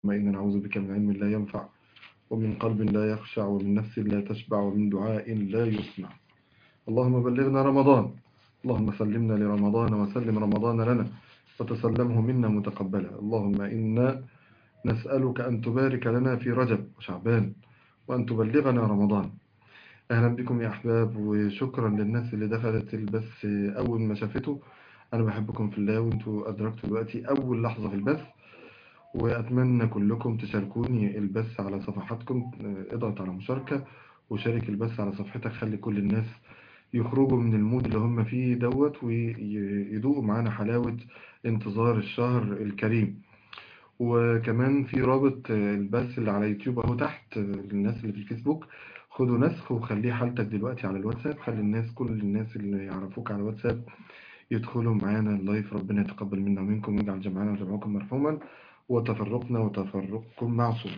ما إنا نعوذ بك من علم لا ينفع ومن قلب لا يخشع ومن نفس لا تشبع ومن دعاء لا يسمع اللهم بلغنا رمضان اللهم سلمنا لرمضان وسلم رمضان لنا وتسلمه منا متقبلا اللهم إنا نسألك أن تبارك لنا في رجب وشعبان وأن تبلغنا رمضان أهلا بكم يا أحباب وشكرا للناس اللي دخلت البث أول ما شافته أنا بحبكم في الله وأنتوا أدركتوا دلوقتي أول لحظة في البث وأتمنى كلكم تشاركوني البث على صفحاتكم اضغط على مشاركة وشارك البث على صفحتك خلي كل الناس يخرجوا من المود اللي هم فيه دوت ويدوقوا معانا حلاوة انتظار الشهر الكريم وكمان في رابط البث اللي على يوتيوب اهو تحت للناس اللي في الفيسبوك خدوا نسخ وخليه حالتك دلوقتي على الواتساب خلي الناس كل الناس اللي يعرفوك على الواتساب يدخلوا معانا اللايف ربنا يتقبل منا ومنكم ويجعل جمعنا وجمعكم مرحوما وتفرقنا وتفرقكم معصوم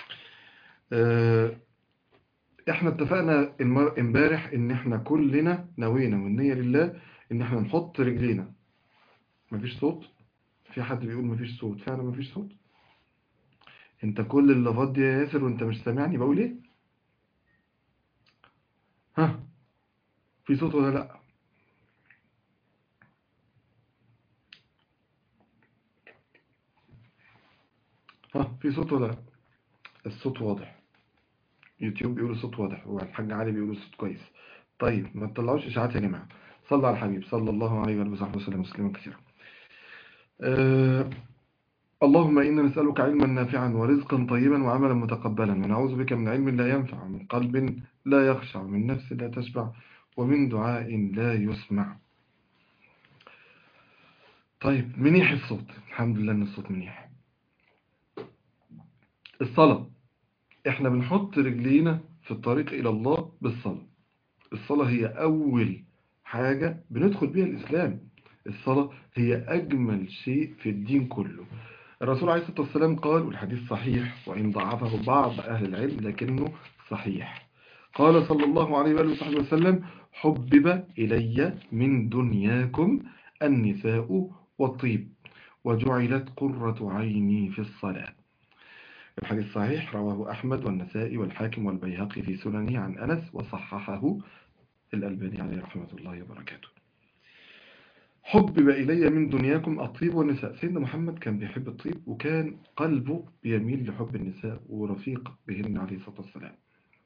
احنا اتفقنا امبارح ان احنا كلنا نوينا والنية لله ان احنا نحط رجلينا مفيش صوت في حد بيقول مفيش صوت فعلا مفيش صوت انت كل اللفات دي يا ياسر وانت مش سامعني بقول ايه ها في صوت ولا لا ها في صوت ولا لا الصوت واضح يوتيوب بيقول الصوت واضح والحاج علي بيقول الصوت كويس طيب ما تطلعوش اشاعات يا جماعه صلوا على الحبيب صلى الله عليه وآله وصحبه وسلم وسلم كثيرا أه اللهم إنا نسألك علما نافعا ورزقا طيبا وعملا متقبلا ونعوذ بك من علم لا ينفع ومن قلب لا يخشع ومن نفس لا تشبع ومن دعاء لا يسمع طيب منيح الصوت الحمد لله ان الصوت منيح الصلاة احنا بنحط رجلينا في الطريق الى الله بالصلاة الصلاة هي اول حاجة بندخل بيها الاسلام الصلاة هي اجمل شيء في الدين كله الرسول عليه الصلاة والسلام قال والحديث صحيح وإن ضعفه بعض أهل العلم لكنه صحيح قال صلى الله عليه وآله وصحبه وسلم حبب إلي من دنياكم النساء والطيب وجعلت قرة عيني في الصلاة الحديث صحيح رواه أحمد والنسائي والحاكم والبيهقي في سننه عن أنس وصححه الألباني عليه رحمة الله وبركاته حبب إلي من دنياكم الطيب والنساء سيدنا محمد كان بيحب الطيب وكان قلبه بيميل لحب النساء ورفيق بهن عليه الصلاة والسلام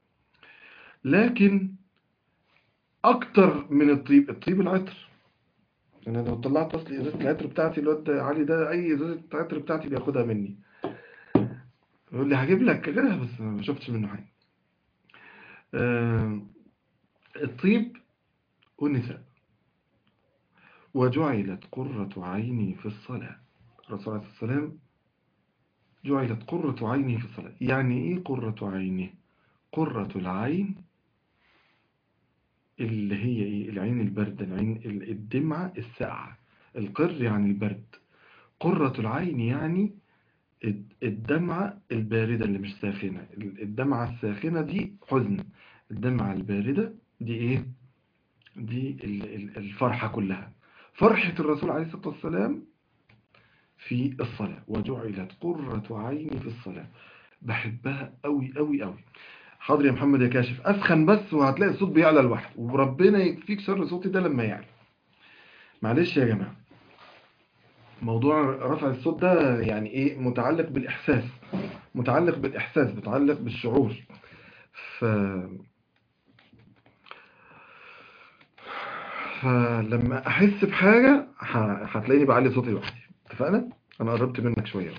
لكن أكتر من الطيب الطيب العطر أنا لو طلعت أصل إزازة العطر بتاعتي الواد علي ده أي إزازة العطر بتاعتي بياخدها مني يقول لي هجيب لك غيرها بس ما شفتش منه حاجة أه الطيب والنساء وجعلت قرة عيني في الصلاة الرسول عليه الصلاة والسلام جعلت قرة عيني في الصلاة يعني إيه قرة عيني قرة العين اللي هي إيه العين الباردة العين الدمعة الساقعة القر يعني البرد قرة العين يعني الدمعة الباردة اللي مش ساخنة الدمعة الساخنة دي حزن الدمعة الباردة دي إيه دي الفرحة كلها فرحة الرسول عليه الصلاة والسلام في الصلاة وجعلت قرة عيني في الصلاة بحبها قوي قوي قوي حاضر يا محمد يا كاشف أسخن بس وهتلاقي الصوت بيعلى لوحده وربنا يكفيك شر صوتي ده لما يعلى معلش يا جماعة موضوع رفع الصوت ده يعني ايه متعلق بالإحساس متعلق بالإحساس متعلق بالشعور ف فلما احس بحاجة هتلاقيني بعلي صوتي لوحدي اتفقنا انا قربت منك شوية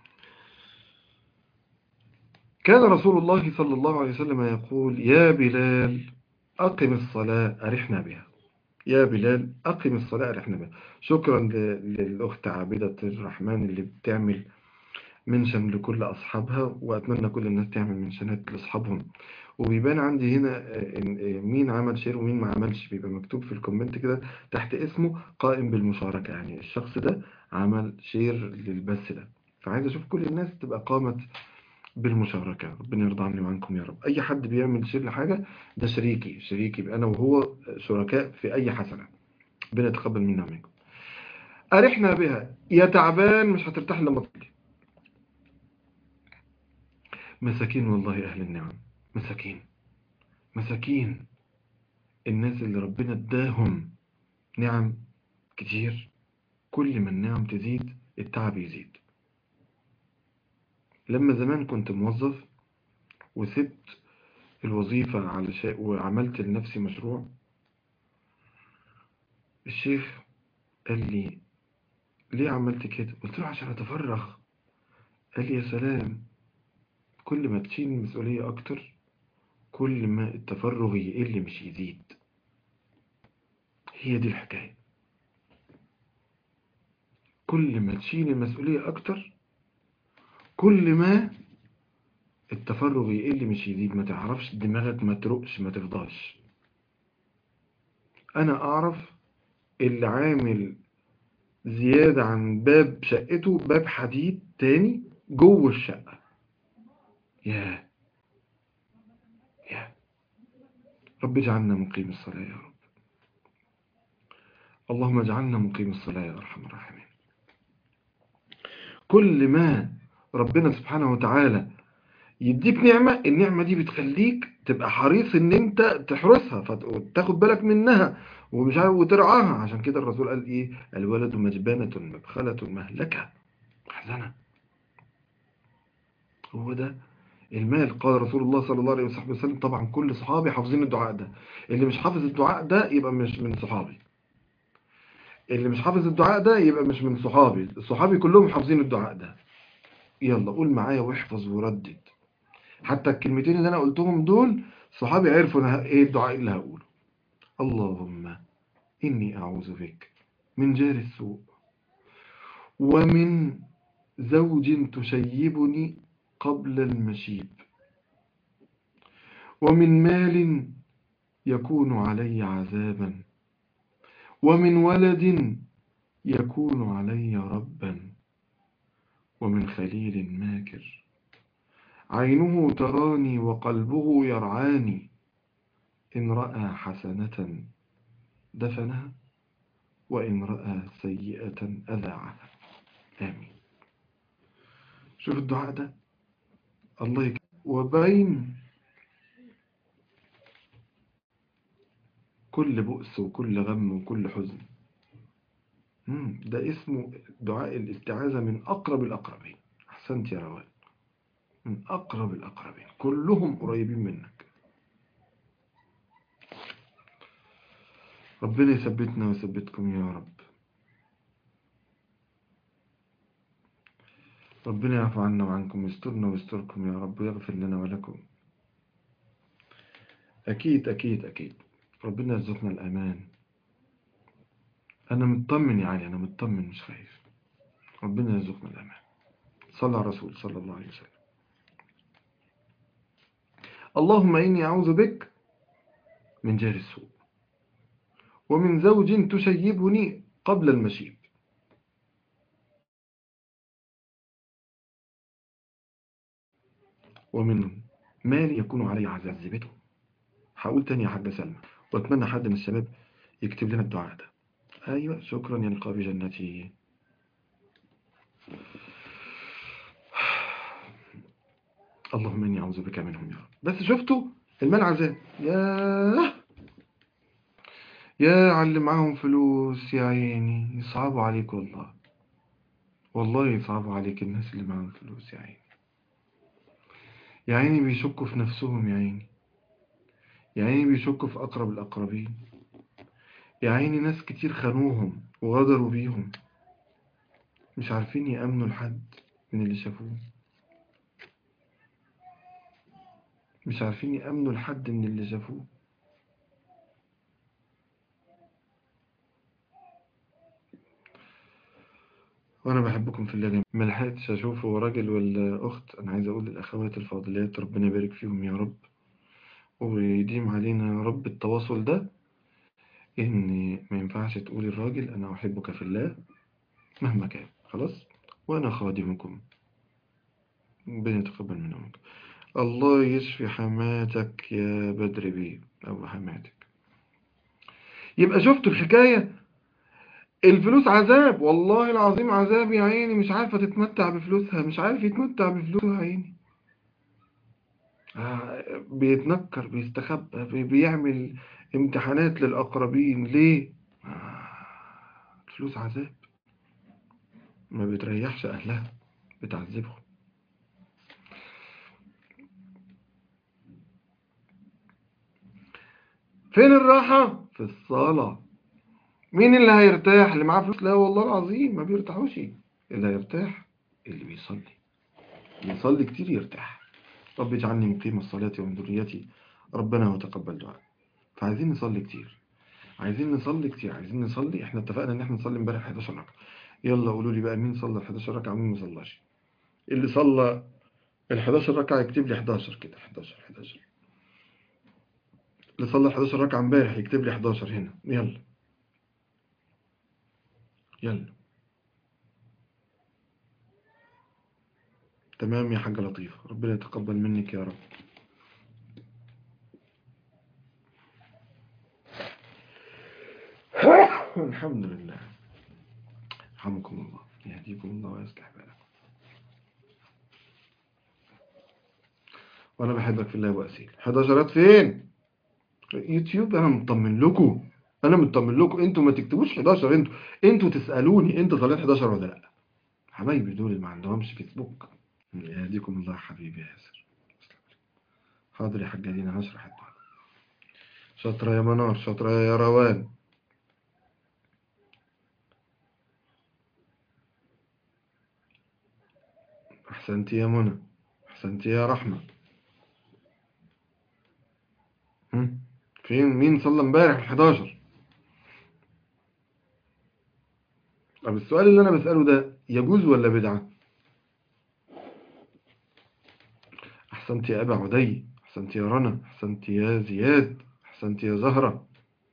كان رسول الله صلى الله عليه وسلم يقول يا بلال أقم الصلاة أرحنا بها يا بلال أقم الصلاة أرحنا بها شكرا للأخت عابدة الرحمن اللي بتعمل منشن لكل أصحابها وأتمنى كل الناس تعمل منشنات لأصحابهم وبيبان عندي هنا مين عمل شير ومين ما عملش بيبقى مكتوب في الكومنت كده تحت اسمه قائم بالمشاركة يعني الشخص ده عمل شير للبث ده فعايز أشوف كل الناس تبقى قامت بالمشاركة ربنا يرضى عني وعنكم يا رب أي حد بيعمل شير لحاجة ده شريكي شريكي أنا وهو شركاء في أي حسنة ربنا يتقبل منا ومنكم أرحنا بها يا تعبان مش هترتاح لما تطلع مساكين والله أهل النعم مساكين مساكين الناس اللي ربنا اداهم نعم كتير كل ما النعم تزيد التعب يزيد لما زمان كنت موظف وسبت الوظيفة علشان وعملت لنفسي مشروع الشيخ قال لي ليه عملت كده قلت له عشان اتفرغ قال لي يا سلام كل ما تشيل المسؤولية اكتر كل ما التفرغ يقل مش يزيد هي دي الحكاية كل ما تشيل المسؤولية اكتر كل ما التفرغ يقل مش يزيد ما تعرفش دماغك ما ترقش ما تفضاش انا اعرف اللي عامل زيادة عن باب شقته باب حديد تاني جوه الشقة يا يا رب اجعلنا مقيم الصلاة يا رب اللهم اجعلنا مقيم الصلاة يا أرحم الراحمين كل ما ربنا سبحانه وتعالى يديك نعمة النعمة دي بتخليك تبقى حريص ان انت تحرسها فتاخد بالك منها ومش عارف وترعاها عشان كده الرسول قال ايه الولد مجبنة مبخلة مهلكة محزنة هو ده المال قال رسول الله صلى الله عليه وسلم طبعا كل صحابي حافظين الدعاء ده اللي مش حافظ الدعاء ده يبقى مش من صحابي اللي مش حافظ الدعاء ده يبقى مش من صحابي الصحابي كلهم حافظين الدعاء ده يلا قول معايا واحفظ وردد حتى الكلمتين اللي انا قلتهم دول صحابي عرفوا انا ايه الدعاء اللي هقوله اللهم اني اعوذ بك من جار السوء ومن زوج تشيبني قبل المشيب ومن مال يكون علي عذابا ومن ولد يكون علي ربا ومن خليل ماكر عينه تراني وقلبه يرعاني إن رأى حسنة دفنها وإن رأى سيئة أذاعها آمين شوف الدعاء ده الله يكرم وبين كل بؤس وكل غم وكل حزن ده اسمه دعاء الاستعاذة من أقرب الأقربين أحسنت يا روان من أقرب الأقربين كلهم قريبين منك ربنا يثبتنا ويثبتكم يا رب ربنا يعفو عنا وعنكم ويسترنا ويستركم يا رب ويغفر لنا ولكم أكيد أكيد أكيد ربنا يرزقنا الأمان أنا مطمن يا علي أنا مطمن مش خايف ربنا يرزقنا الأمان صلى على الرسول صلى الله عليه وسلم اللهم إني أعوذ بك من جار السوء ومن زوج تشيبني قبل المشيب ومن مال يكون علي عذابته هقول تاني يا حاجة سلمى واتمنى حد من الشباب يكتب لنا الدعاء ده ايوه شكرا يا نقاب جنتي اللهم اني اعوذ بك منهم يا رب بس شفتوا المال عذاب ياه يا علي معاهم فلوس يا عيني يصعبوا عليك والله والله يصعبوا عليك الناس اللي معاهم فلوس يا عيني يا عيني بيشكوا في نفسهم يا عيني يا عيني بيشكوا في أقرب الأقربين يا عيني ناس كتير خانوهم وغدروا بيهم مش عارفين يأمنوا لحد من اللي شافوه مش عارفين يأمنوا لحد من اللي شافوه وانا بحبكم في الله جميعا ما لحقتش اشوفه راجل ولا اخت انا عايز اقول للاخوات الفاضلات ربنا يبارك فيهم يا رب ويديم علينا يا رب التواصل ده ان ما ينفعش تقولي الراجل انا احبك في الله مهما كان خلاص وانا خادمكم ربنا يتقبل منا ومنكم الله يشفي حماتك يا بدر بيه او حماتك يبقى شفتوا الحكايه الفلوس عذاب والله العظيم عذاب يا عيني مش عارفة تتمتع بفلوسها مش عارف يتمتع بفلوسها يا عيني آه، بيتنكر بيستخبى بي- بيعمل امتحانات للأقربين ليه؟ آه، الفلوس عذاب ما بتريحش أهلها بتعذبهم فين الراحة؟ في الصلاة مين اللي هيرتاح اللي معاه فلوس لا والله العظيم ما بيرتاحوش اللي هيرتاح اللي بيصلي بيصلي كتير يرتاح رب اجعلني مقيم الصلاة ومن ذريتي ربنا وتقبل دعاء فعايزين نصلي كتير عايزين نصلي كتير عايزين نصلي احنا اتفقنا ان احنا نصلي امبارح 11 ركعة يلا قولوا لي بقى مين صلى ال 11 ركعة ومين ما صلاش اللي صلى ال 11 ركعة يكتب لي 11 كده 11 11 اللي صلى ال 11 ركعة امبارح يكتب لي 11 هنا يلا يلا تمام يا حاجة لطيفة ربنا يتقبل منك يا رب الحمد لله يرحمكم الله يهديكم الله ويصلح بالكم وانا بحبك في الله واسيل 11 فين يوتيوب انا مطمن لكم انا مطمن لكم انتوا ما تكتبوش 11 انتوا انتوا تسالوني انت صليت 11 ولا لا حبايبي دول اللي ما عندهمش فيسبوك يهديكم الله حبيبي يا ياسر حاضر يا حاجة دينا هشرح الدعاء شاطرة يا منار شاطرة يا روان أحسنتي يا منى أحسنتي يا رحمة هم؟ فين مين صلى امبارح 11 طب السؤال اللي أنا بسأله ده يجوز ولا بدعة أحسنتي يا أبا عدي أحسنتي يا رنا أحسنتي يا زياد أحسنتي يا زهرة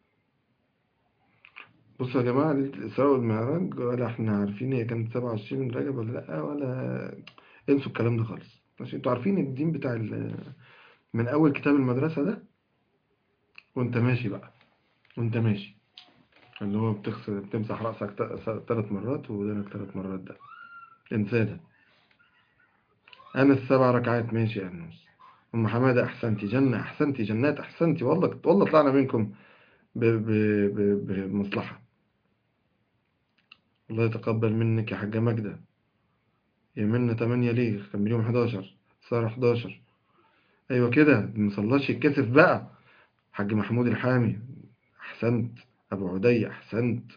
بصوا يا جماعة ليلة الإسراء والمعراج ولا احنا عارفين هي كانت 27 رجب ولا لأ ولا انسوا الكلام ده خالص ماشي انتوا عارفين الدين بتاع ال- من أول كتاب المدرسة ده وانت ماشي بقى وانت ماشي اللي هو بتغسل بتمسح رأسك ثلاث مرات ودانك ثلاث مرات ده انساه ده أنا السبع ركعات ماشي يا أنوس أم حمادة أحسنتي جنة أحسنتي جنات أحسنتي والله والله طلعنا منكم ب- ب- ب- بمصلحة الله يتقبل منك يا حاجة ماجدة يا منا تمانية ليه كان اليوم 11 صار 11 أيوة كده مصلاش يتكسف بقى حاج محمود الحامي أحسنت أبو عدي أحسنت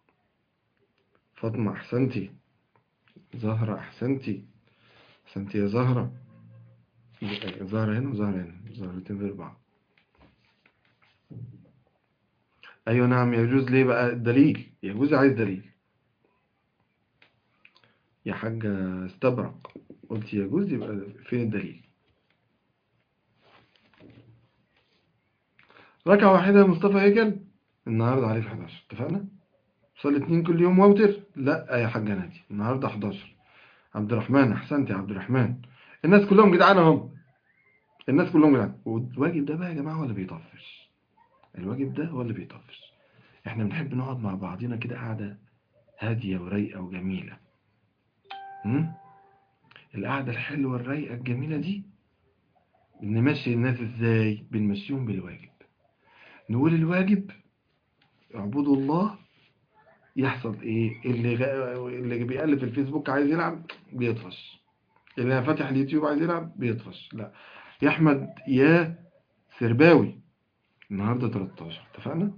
فاطمة أحسنتي زهرة أحسنتي أحسنتي يا زهرة زهرة هنا وزهرة هنا زهرتين في بعض أيوة نعم يجوز ليه بقى الدليل يجوز عايز دليل يا حاجة استبرق قلت يجوز يبقى فين الدليل ركعة واحدة يا مصطفى هيكل النهاردة عليه في 11 اتفقنا صلي اتنين كل يوم ووتر لا يا حاجة نادي النهاردة 11 عبد الرحمن احسنت يا عبد الرحمن الناس كلهم جدعان اهم الناس كلهم جدعان والواجب ده بقى يا جماعة ولا بيطفش الواجب ده هو اللي بيطفش احنا بنحب نقعد مع بعضينا كده قاعدة هادية ورايقة وجميلة هم؟ القعدة الحلوة الرايقة الجميلة دي نمشي الناس ازاي بنمشيهم بالواجب نقول الواجب اعبدوا الله يحصل ايه اللي غ... اللي بيقلب في الفيسبوك عايز يلعب بيطفش اللي فاتح اليوتيوب عايز يلعب بيطفش لا يا احمد يا سرباوي النهارده 13 اتفقنا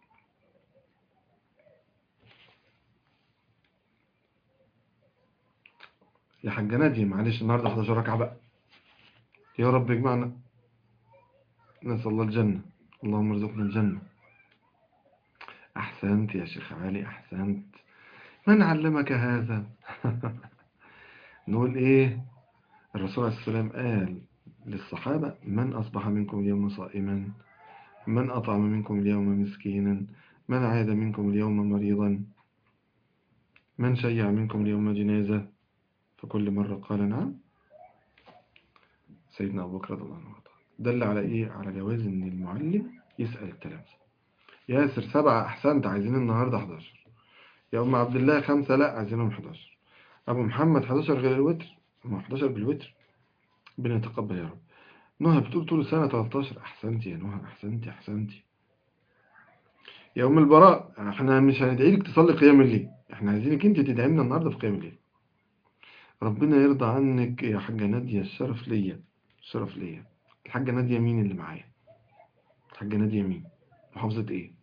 يا حاجة نادية معلش النهارده 11 ركعة بقى يا رب اجمعنا نسأل الله الجنة اللهم ارزقنا الجنة أحسنت يا شيخ علي أحسنت من علمك هذا نقول إيه الرسول عليه السلام قال للصحابة من أصبح منكم اليوم صائما من أطعم منكم اليوم مسكينا من عاد منكم اليوم مريضا من شيع منكم اليوم جنازة فكل مرة قال نعم سيدنا أبو بكر رضي الله عنه دل على إيه على جواز إن المعلم يسأل التلامذة ياسر سبعة أحسنت عايزين النهاردة 11 يا أم عبد الله خمسة لا عايزينهم 11 أبو محمد 11 غير الوتر ما 11 بالوتر ربنا يتقبل يا رب نهى بتقول طول السنة 13 أحسنتي يا نهى أحسنتي أحسنتي يا أم البراء احنا مش هندعي لك تصلي قيام الليل احنا عايزينك انت تدعي لنا النهارده في قيام الليل ربنا يرضى عنك يا حاجة نادية الشرف ليا الشرف ليا الحاجة نادية مين اللي معايا الحاجة نادية مين محافظة ايه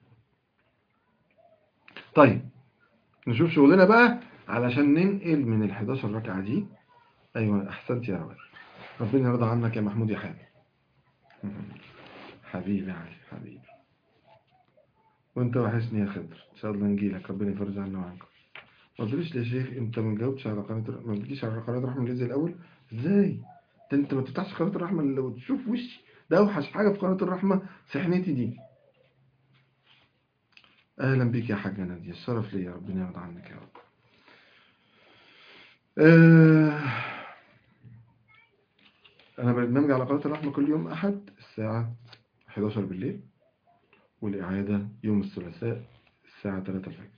طيب نشوف شغلنا بقى علشان ننقل من ال 11 ركعة دي ايوه احسنت يا رواد ربنا يرضى عنك يا محمود يا حامد حبيبي علي حبيبي وانت وحشني يا خضر ان شاء الله نجيلك ربنا يفرج عنا وعنكم ما قلتليش يا شيخ انت ما جاوبتش على قناه ما بتجيش على قناه رحمه الله زي الاول ازاي ده انت ما تفتحش قناه الرحمه الا لو تشوف وشي ده اوحش حاجه في قناه الرحمه سحنتي دي اهلا بيك يا حاجه ناديه الشرف ليا ربنا يرضى عنك يا رب آه انا برنامج على قناه الرحمه كل يوم احد الساعه 11 بالليل والإعادة يوم الثلاثاء الساعة 3 الفجر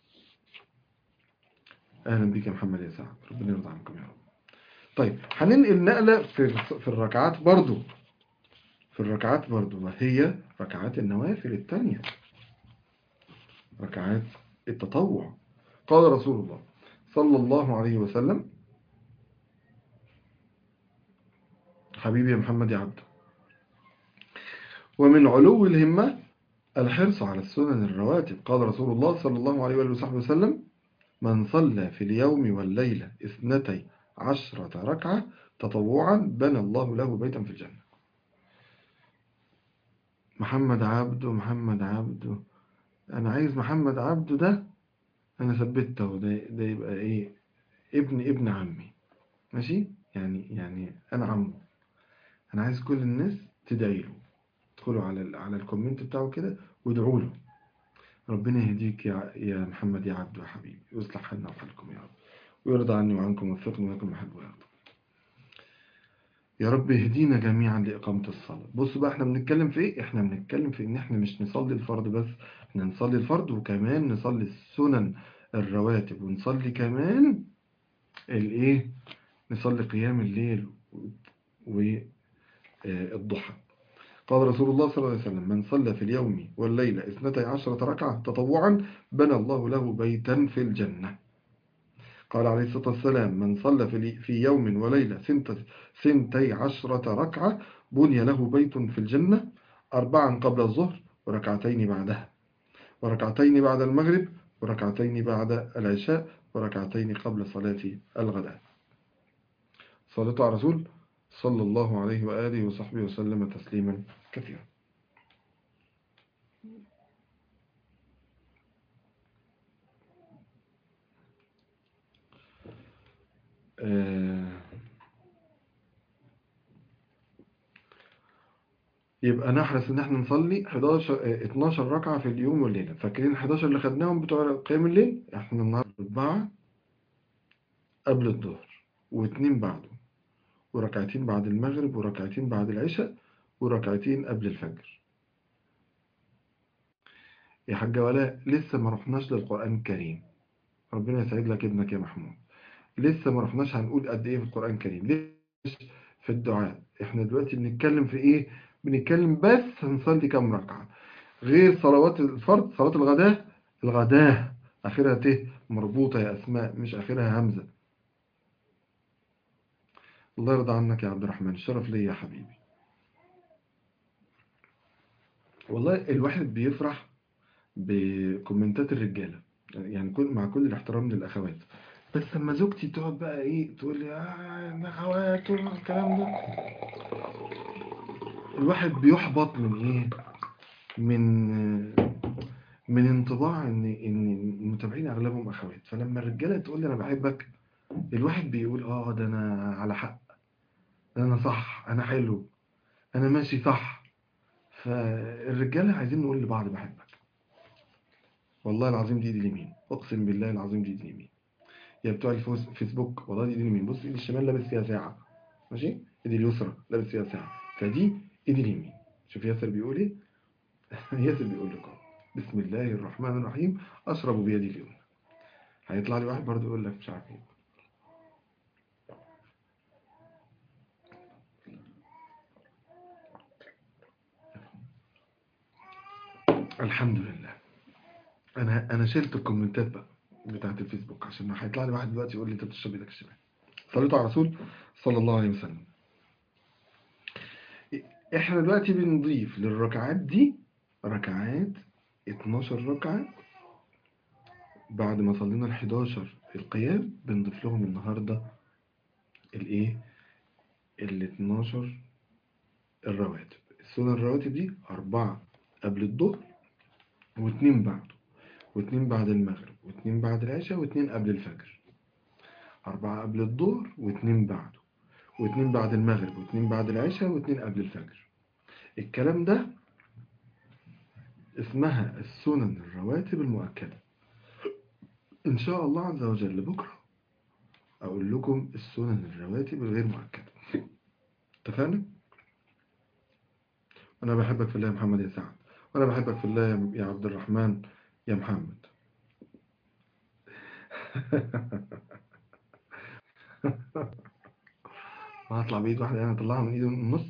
أهلا بك يا محمد يا سعد ربنا يرضى عنكم يا رب طيب هننقل نقلة في في الركعات برضو في الركعات برضو وهي ركعات النوافل الثانية ركعات التطوع قال رسول الله صلى الله عليه وسلم حبيبي يا محمد يا عبد ومن علو الهمة الحرص على السنن الرواتب قال رسول الله صلى الله عليه وآله وصحبه وسلم من صلى في اليوم والليلة اثنتي عشرة ركعة تطوعا بنى الله له بيتا في الجنة محمد عبده محمد عبده أنا عايز محمد عبده ده أنا ثبته ده, ده يبقى إيه ابن ابن عمي ماشي يعني يعني أنا عمه أنا عايز كل الناس تدعي له ادخلوا على على الكومنت بتاعه كده وادعوا له ربنا يهديك يا يا محمد يا عبد يا حبيبي ويصلح حالنا وحالكم يا رب ويرضى عني وعنكم ويوفقني ويكون محب ويرضى يا رب يهدينا جميعا لإقامة الصلاة بصوا بقى احنا بنتكلم في ايه احنا بنتكلم في ان احنا مش نصلي الفرض بس احنا نصلي الفرض وكمان نصلي السنن الرواتب ونصلي كمان الايه نصلي قيام الليل والضحى قال رسول الله صلى الله عليه وسلم من صلى في اليوم والليلة اثنتي عشرة ركعة تطوعا بنى الله له بيتا في الجنة قال عليه الصلاة والسلام من صلى في يوم وليلة ثنتي عشرة ركعة بني له بيت في الجنة أربعا قبل الظهر وركعتين بعدها وركعتين بعد المغرب وركعتين بعد العشاء وركعتين قبل صلاة الغداء صلاة على رسول صلى الله عليه وآله وصحبه وسلم تسليما كثيرا يبقى نحرص ان احنا نصلي 11 12 ركعة في اليوم والليلة فاكرين 11 اللي خدناهم بتوع قيام الليل احنا النهارده أربعة قبل الظهر واثنين بعده وركعتين بعد المغرب وركعتين بعد العشاء وركعتين قبل الفجر يا حاجة ولاء لسه ما رحناش للقرآن الكريم ربنا يسعد لك ابنك يا محمود لسه ما رحناش هنقول قد ايه في القرآن الكريم ليش في الدعاء احنا دلوقتي بنتكلم في ايه بنتكلم بس هنصلي كم ركعة غير صلوات الفرض صلاة الغداء الغداء اخرها ت مربوطة يا اسماء مش اخرها همزة الله يرضى عنك يا عبد الرحمن الشرف لي يا حبيبي والله الواحد بيفرح بكومنتات الرجالة يعني كل مع كل الاحترام للأخوات بس لما زوجتي تقعد بقى ايه تقول لي اه الأخوات والكلام ده الواحد بيحبط من ايه من من انطباع ان ان المتابعين اغلبهم اخوات فلما الرجاله تقول لي انا بحبك الواحد بيقول اه ده انا على حق ده انا صح انا حلو انا ماشي صح فالرجاله عايزين نقول لبعض بحبك والله العظيم دي ايدي اليمين اقسم بالله العظيم دي ايدي اليمين يا بتوع الفيسبوك والله دي ايدي اليمين بص ايدي الشمال لابس فيها ساعه ماشي ايدي اليسرى لابس فيها ساعه فدي ايدي اليمين شوف ياسر بيقول ايه ياسر بيقول لكم بسم الله الرحمن الرحيم اشرب بيدي اليمنى هيطلع لي واحد برضه يقول لك مش عارف ايه الحمد لله انا انا شلت الكومنتات بقى بتاعت الفيسبوك عشان ما هيطلع لي واحد دلوقتي يقول لي انت بتشرب ايدك الشمال صليتوا على الرسول صلى الله عليه وسلم احنا دلوقتي بنضيف للركعات دي ركعات 12 ركعة بعد ما صلينا ال 11 القيام بنضيف لهم النهارده الايه ال 12 الرواتب السنن الرواتب دي أربعة قبل الظهر واثنين بعده واثنين بعد المغرب واثنين بعد العشاء واثنين قبل الفجر أربعة قبل الظهر واثنين بعده واثنين بعد المغرب واثنين بعد العشاء واثنين قبل الفجر الكلام ده اسمها السنن الرواتب المؤكدة إن شاء الله عز وجل بكرة أقول لكم السنن الرواتب الغير مؤكدة اتفقنا؟ أنا بحبك في الله يا محمد يا سعد وأنا بحبك في الله يا- يا عبد الرحمن يا محمد هطلع بإيد واحدة أنا أطلعها من إيد النص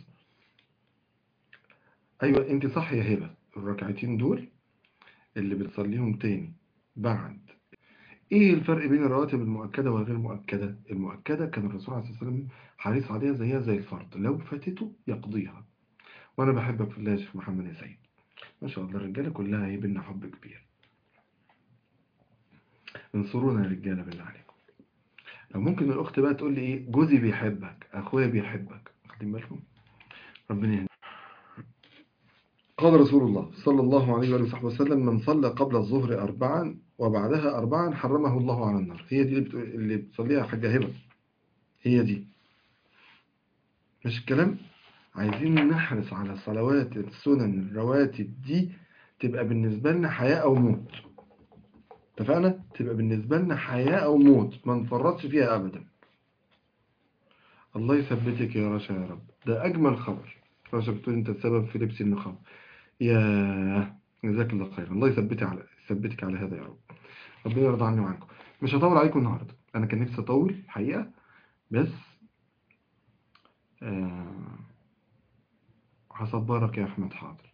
أيوة أنت صح يا هبة الركعتين دول اللي بتصليهم تاني بعد إيه الفرق بين الرواتب المؤكدة والغير مؤكدة؟ المؤكدة كان الرسول عليه الصلاة والسلام حريص عليها زيها زي الفرض لو فاتته يقضيها وأنا بحبك في الله يا شيخ محمد يا سيد ما شاء الله الرجالة كلها هي بينا حب كبير انصرونا يا رجالة بالله عليكم لو ممكن الأخت بقى تقول لي إيه جوزي بيحبك أخويا بيحبك واخدين بالكم ربنا يهديك قال رسول الله صلى الله عليه وآله وصحبه وسلم من صلى قبل الظهر أربعا وبعدها أربعا حرمه الله على النار هي دي اللي, بتقول اللي بتصليها حاجة هبة هي دي مش الكلام عايزين نحرص على صلوات السنن الرواتب دي تبقى بالنسبة لنا حياة أو موت اتفقنا تبقى بالنسبة لنا حياة أو موت ما نفرطش فيها أبدا الله يثبتك يا رشا يا رب ده أجمل خبر رشا بتقول أنت السبب في لبس النقاب يا جزاك الله خير الله يثبتك على يثبتك على هذا يا رب ربنا يرضى عني وعنكم مش هطول عليكم النهارده أنا كان نفسي أطول الحقيقة بس آه هصبرك يا أحمد حاضر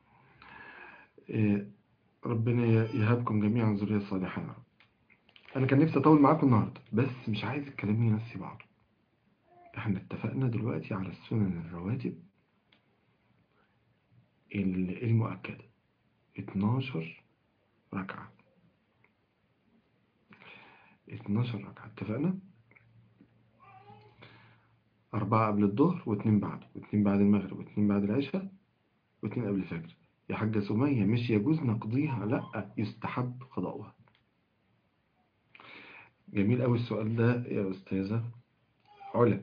آه ربنا يهبكم جميعا ذرية صالحة يا رب أنا كان نفسي أطول معاكم النهاردة بس مش عايز الكلام ينسي بعضه احنا اتفقنا دلوقتي على السنن الرواتب ال- المؤكدة 12 ركعة 12 ركعة اتفقنا أربعة قبل الظهر واثنين بعد واثنين بعد المغرب واثنين بعد العشاء واثنين قبل الفجر يا حاجة سمية مش يجوز نقضيها لا يستحب قضاؤها جميل أوي السؤال ده يا أستاذة علا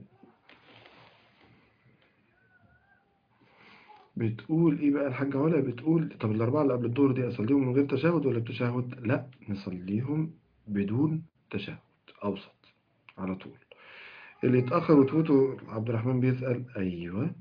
بتقول ايه بقى الحاجة علا بتقول طب الأربعة اللي قبل الظهر دي أصليهم من غير تشهد ولا بتشهد لا نصليهم بدون تشهد أوسط على طول اللي اتأخر وتفوته عبد الرحمن بيسأل أيوة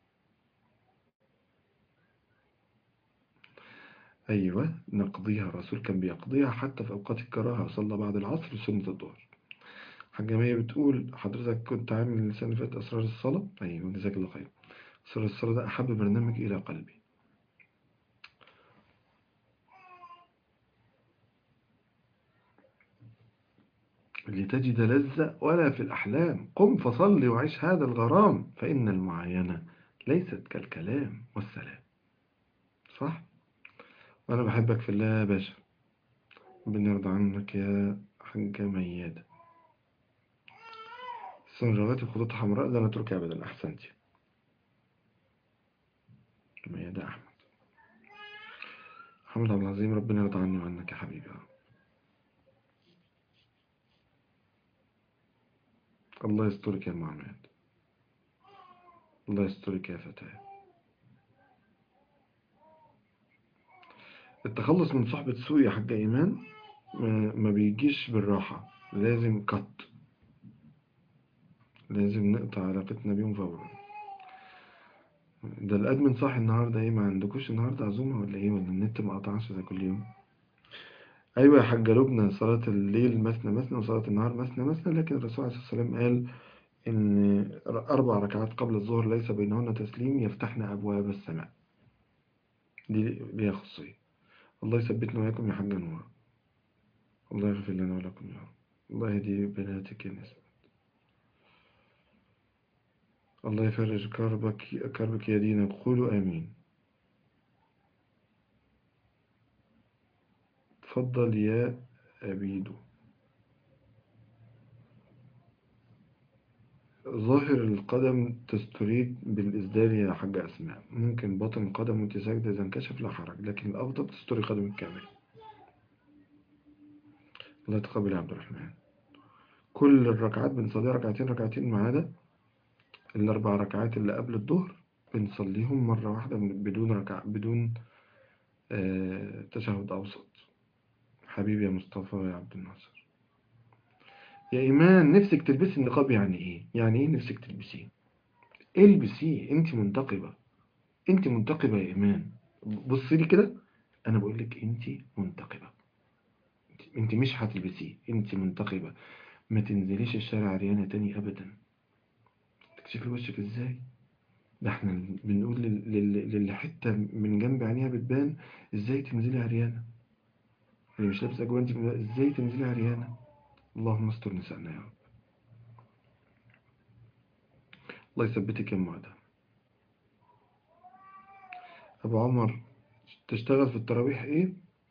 أيوة نقضيها الرسول كان بيقضيها حتى في أوقات الكراهة صلى بعد العصر سنة الظهر حاجة مية بتقول حضرتك كنت عامل السنة اللي فاتت أسرار الصلاة أيوة جزاك الله خير أسرار الصلاة ده أحب برنامج إلى قلبي لتجد لذة ولا في الأحلام قم فصل وعيش هذا الغرام فإن المعاينة ليست كالكلام والسلام صح؟ وأنا بحبك في الله يا باشا ربنا يرضى عنك يا حاجة ميادة السنة الرواتب خطوط حمراء لا نترك أبدا أحسنتي ميادة أحمد محمد عبد العظيم ربنا يرضى عني وعنك يا حبيبي الله يسترك يا معمد الله يسترك يا فتاة التخلص من صحبة سوء يا حاجة إيمان ما ما بيجيش بالراحة لازم قط لازم نقطع علاقتنا بيهم فورا ده الأدمن صاحي النهاردة ايه ما عندكوش النهاردة عزومة ولا ايه ولا النت ما قطعش زي كل يوم أيوة يا حاجة لبنى صلاة الليل مثنى مثنى وصلاة النهار مثنى مثنى لكن الرسول عليه الصلاة والسلام قال إن أربع ركعات قبل الظهر ليس بينهن تسليم يفتحن أبواب السماء دي ليها خصوصية الله يثبتنا وإياكم يا حاج نور الله يغفر لنا ولكم يا رب الله يهدي بناتك يا نسمة الله يفرج كربك كربك يا دينا قولوا آمين تفضل يا أبيدو ظاهر القدم تستريد بالإسدال يا حاجة أسماء ممكن بطن القدم وانت ساجدة إذا انكشف لا حرج لكن الأفضل تستري قدمك كامل الله يتقبل يا عبد الرحمن كل الركعات بنصليها ركعتين ركعتين ما عدا الأربع ركعات اللي قبل الظهر بنصليهم مرة واحدة بدون ركع بدون آه تشهد أوسط حبيبي يا مصطفى يا عبد الناصر يا إيمان نفسك تلبسي النقاب يعني إيه؟ يعني إيه نفسك تلبسيه؟ البسيه أنت منتقبة أنت منتقبة يا إيمان بصي لي كده أنا بقول لك أنت منتقبة أنت مش هتلبسيه أنت منتقبة ما تنزليش الشارع عريانة تاني أبدا تكشفي وشك إزاي؟ ده احنا بنقول للي حتة من جنب عينيها بتبان إزاي تنزلي عريانة اللي مش لابسة جوانتي إزاي تنزلي عريانة اللهم استر نسائنا يا رب الله يثبتك يا معدة أبو عمر تشتغل في التراويح إيه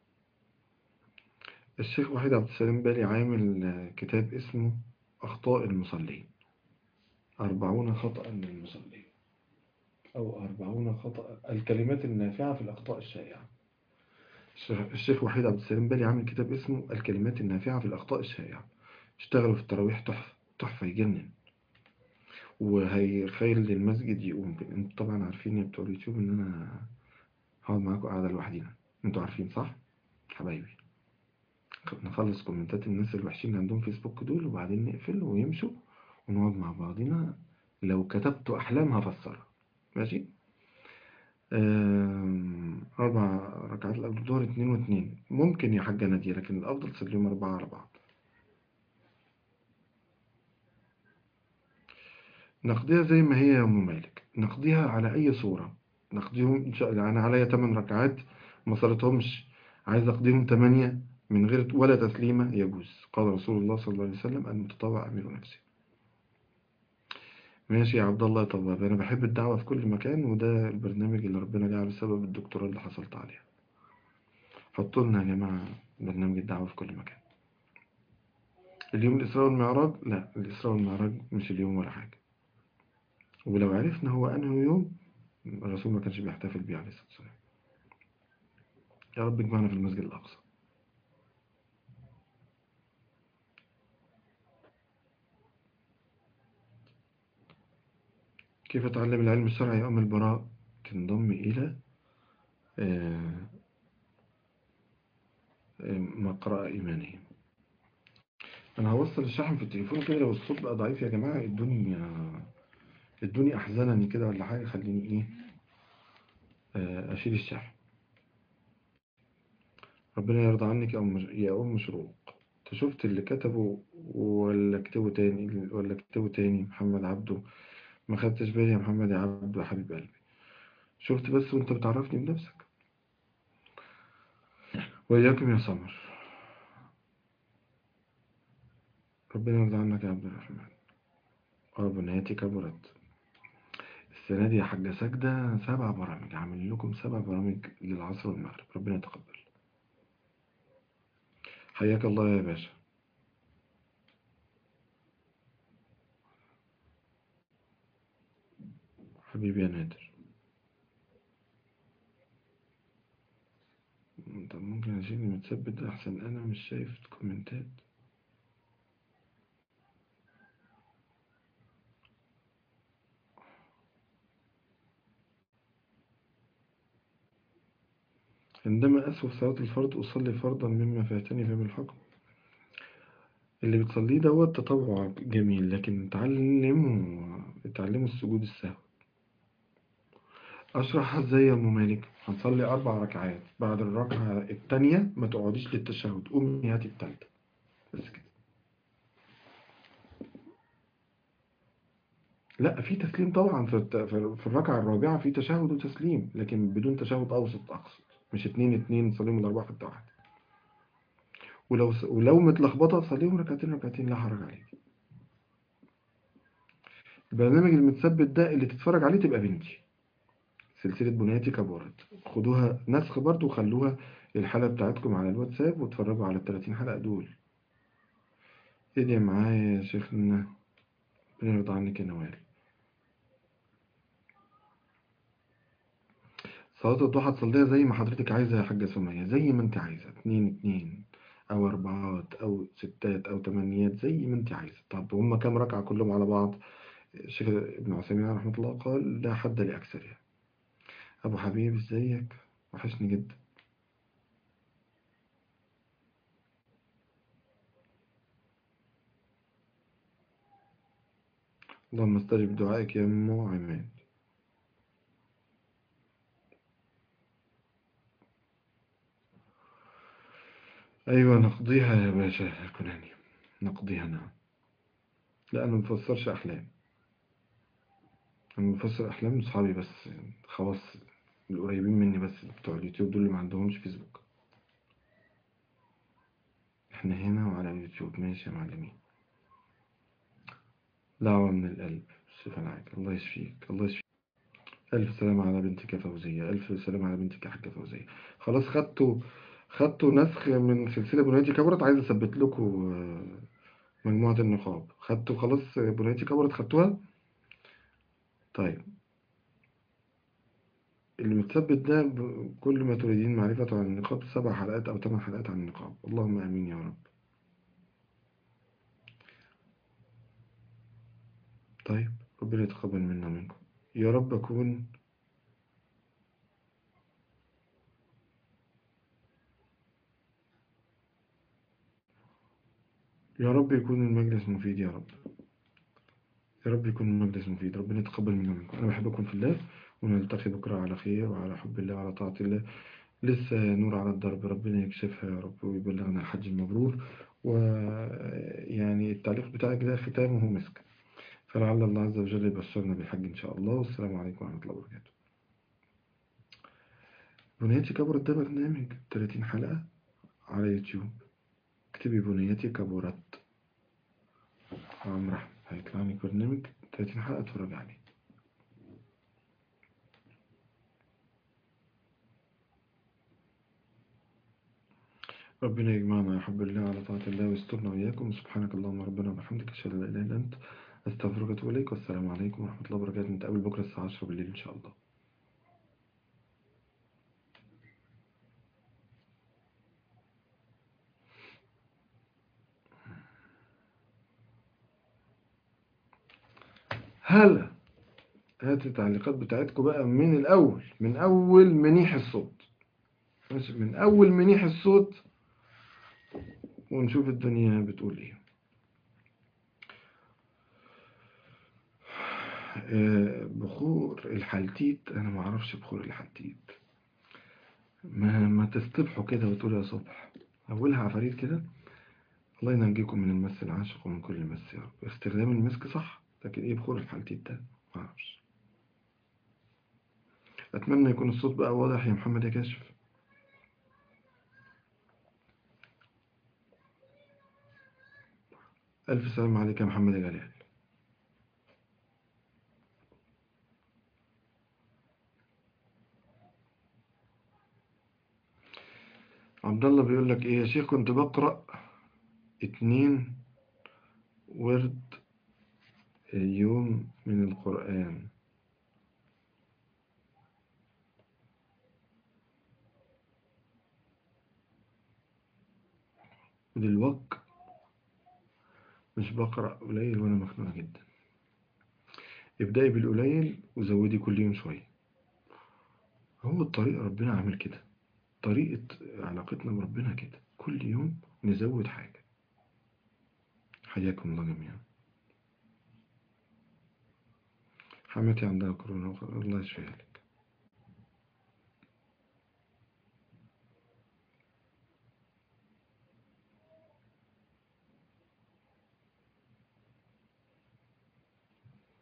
الشيخ وحيد عبد السلام بالي عامل كتاب اسمه أخطاء المصلين أربعون خطأ للمصلين أو أربعون خطأ الكلمات النافعة في الأخطاء الشائعة الشيخ وحيد عبد السلام بالي عامل كتاب اسمه الكلمات النافعة في الأخطاء الشائعة اشتغلوا في التراويح تحفة تحفة يجنن وهيخيل المسجد يقوم انتوا طبعا عارفين يا بتوع اليوتيوب ان انا هقعد معاكم قاعدة لوحدينا انتوا عارفين صح حبايبي نخلص كومنتات الناس الوحشين اللي عندهم فيسبوك دول وبعدين نقفل ويمشوا ونقعد مع بعضنا لو كتبت احلام هفسرها ماشي أربع ركعات قبل الظهر اتنين واتنين ممكن يا حاجة نادية لكن الأفضل تسليهم أربعة على بعض نقضيها زي ما هي يا أم مالك نقضيها على أي صورة نقضيهم إن شاء الله أنا عليا 8 ركعات ما صلتهمش عايز أقضيهم 8 من غير ولا تسليمة يجوز قال رسول الله صلى الله عليه وسلم المتطوع أمير نفسه ماشي يا عبد الله طباب أنا بحب الدعوة في كل مكان وده البرنامج اللي ربنا جعله سبب الدكتوراه اللي حصلت عليها حطوا لنا يا جماعة برنامج الدعوة في كل مكان اليوم الإسراء والمعراج لا الإسراء والمعراج مش اليوم ولا حاجة ولو عرفنا هو أنه يوم الرسول ما كانش بيحتفل بيه عليه الصلاة والسلام يا رب اجمعنا في المسجد الأقصى كيف أتعلم العلم الشرعي يا أم البراء تنضم إلى مقرأة إيمانية أنا هوصل الشحن في التليفون كده لو الصوت بقى ضعيف يا جماعة الدنيا الدنيا أحزنني كده ولا حاجة خليني إيه أشيل الشحن ربنا يرضى عنك يا أم يا أم شروق شفت اللي كتبه ولا كتبه تاني ولا كتبه تاني محمد عبده ما خدتش بالي يا محمد يا عبده يا حبيب قلبي شفت بس وانت بتعرفني بنفسك وإياكم يا سمر ربنا يرضى عنك يا عبد الرحمن اه بنياتي كبرت السنة دي يا حاجة ساجدة سبع برامج عامل لكم سبع برامج للعصر والمغرب ربنا يتقبل حياك الله يا باشا حبيبي يا نادر طب ممكن اشيل المتثبت ده احسن انا مش شايف الكومنتات عندما أسوف صلاة الفرض أصلي فرضا مما فاتني فهم الحكم اللي بتصليه دوت تطوع جميل لكن تعلموا تعلموا السجود السهو أشرحها ازاي يا أم مالك هنصلي أربع ركعات بعد الركعة التانية ما تقعديش للتشهد قومي هاتي التالتة بس كده لا في تسليم طبعا في في الركعة الرابعة في تشهد وتسليم لكن بدون تشهد أوسط أقصد مش اتنين اتنين صليهم الأربعة في حتة واحدة ولو ولو متلخبطة صليهم ركعتين ركعتين لا حرج عليك البرنامج المتثبت ده اللي تتفرج عليه تبقى بنتي سلسلة بنياتي كبرت خدوها نسخ برضو وخلوها الحلقة بتاعتكم على الواتساب واتفرجوا على التلاتين حلقة دول ادعي معايا يا شيخنا ربنا يرضى عنك يا نوال صلاة الضحى تصليها زي ما حضرتك عايزة يا حاجة سمية زي ما انت عايزة اتنين اتنين أو أربعات أو ستات أو تمانيات زي ما انت عايزة طب هما كام ركعة كلهم على بعض الشيخ ابن عثيمين رحمة الله قال لا حد لأكثرها أبو حبيب ازيك وحشني جدا اللهم استجب دعائك يا أم عماد أيوة نقضيها يا باشا الكناني نقضيها نعم لا أنا مفسرش أحلام أنا بفسر أحلام أصحابي بس خلاص القريبين مني بس بتوع اليوتيوب دول اللي ما عندهمش فيسبوك احنا هنا وعلى اليوتيوب ماشي يا معلمين دعوة من القلب شوف العاجل الله يشفيك الله يشفيك ألف سلام على بنتك يا فوزية ألف سلام على بنتك يا حاجة فوزية خلاص خدتوا خدتوا نسخ من سلسلة بنياتي كبرت عايز أثبت لكم آه، مجموعة النقاب خدتوا خلاص بنياتي كبرت خدتوها طيب اللي متثبت ده ب- كل ما تريدين معرفة عن النقاب سبع حلقات أو ثمان حلقات عن النقاب اللهم آمين يا رب طيب ربنا يتقبل منا ومنكم يا رب أكون يا رب يكون المجلس مفيد يا رب يا رب يكون المجلس مفيد ربنا يتقبل منا ومنكم أنا بحبكم في الله ونلتقي بكرة على خير وعلى حب الله وعلى طاعة الله لسه نور على الدرب ربنا يكشفها يا رب ويبلغنا الحج المبرور ويعني التعليق بتاعك ده ختامه مسك فلعل الله عز وجل يبشرنا بالحج إن شاء الله والسلام عليكم ورحمة الله وبركاته بنيتي كبرت ده برنامج 30 حلقة على يوتيوب اكتبي بنيتي كبرت عم رحمة هيطلع لك برنامج 30 حلقة اتفرج عليه ربنا يجمعنا يا حب الله على طاعة الله ويسترنا وإياكم سبحانك اللهم ربنا وبحمدك أشهد أن لا إله إلا أنت أستغفرك وأتوب إليك والسلام عليكم ورحمة الله وبركاته نتقابل بكرة الساعة 10 بالليل إن شاء الله هلا هات التعليقات بتاعتكم بقى من الأول من أول منيح الصوت ماشي من أول منيح الصوت ونشوف الدنيا بتقول إيه آه، بخور الحلتيت أنا ما أعرفش بخور الحلتيت ما ما تستبحوا كده وتقولوا يا صبح أولها عفاريت كده الله ينجيكم من المس العاشق ومن كل مس يا رب استخدام المسك صح لكن إيه بخور الحلتيت ده ما أعرفش أتمنى يكون الصوت بقى واضح يا محمد يا كاشف ألف سلام عليك يا محمد يا جلال عبد الله بيقول لك ايه يا شيخ كنت بقرأ اتنين ورد اليوم من القرآن دلوقتي مش بقرأ قليل وأنا مخنوقة جدا ابدأي بالقليل وزودي كل يوم شوية هو الطريق ربنا عامل كده طريقة علاقتنا بربنا كده كل يوم نزود حاجة حياكم الله جميعا حماتي عندها كورونا الله يشفيها لك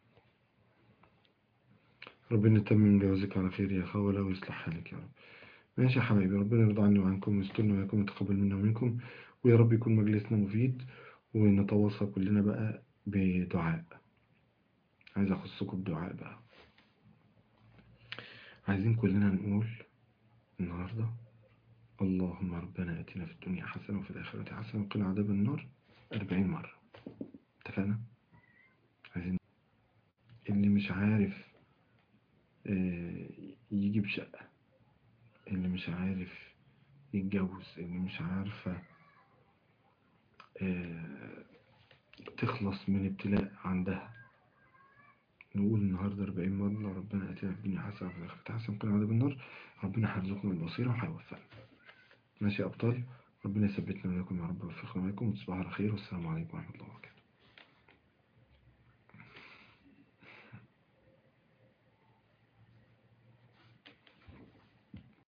ربنا يتمم جوازك على خير يا خولة ويصلح حالك يا رب ماشي يا حبايبي ربنا يرضى عني وعنكم ويسترنا ويكون يتقبل منا ومنكم ويا رب يكون مجلسنا مفيد ونتواصل كلنا بقى بدعاء عايز أخصكم بدعاء بقى عايزين كلنا نقول النهاردة اللهم ربنا اتنا في الدنيا حسنة وفي الآخرة حسنة وقنا عذاب النار أربعين مرة اتفقنا؟ عايزين اللي مش عارف آه، يجيب شقة اللي مش عارف يتجوز اللي مش عارفة آه، تخلص من ابتلاء عندها نقول النهاردة 40 مرة ربنا اتنا في الدنيا حسنة وفي الآخرة حسنة وقنا عذاب النار ربنا هيرزقنا البصيرة وهيوفقنا ماشي يا أبطال ربنا يثبتنا وإياكم يا رب ويوفقنا وإياكم وتصبحوا على خير والسلام عليكم ورحمة الله وبركاته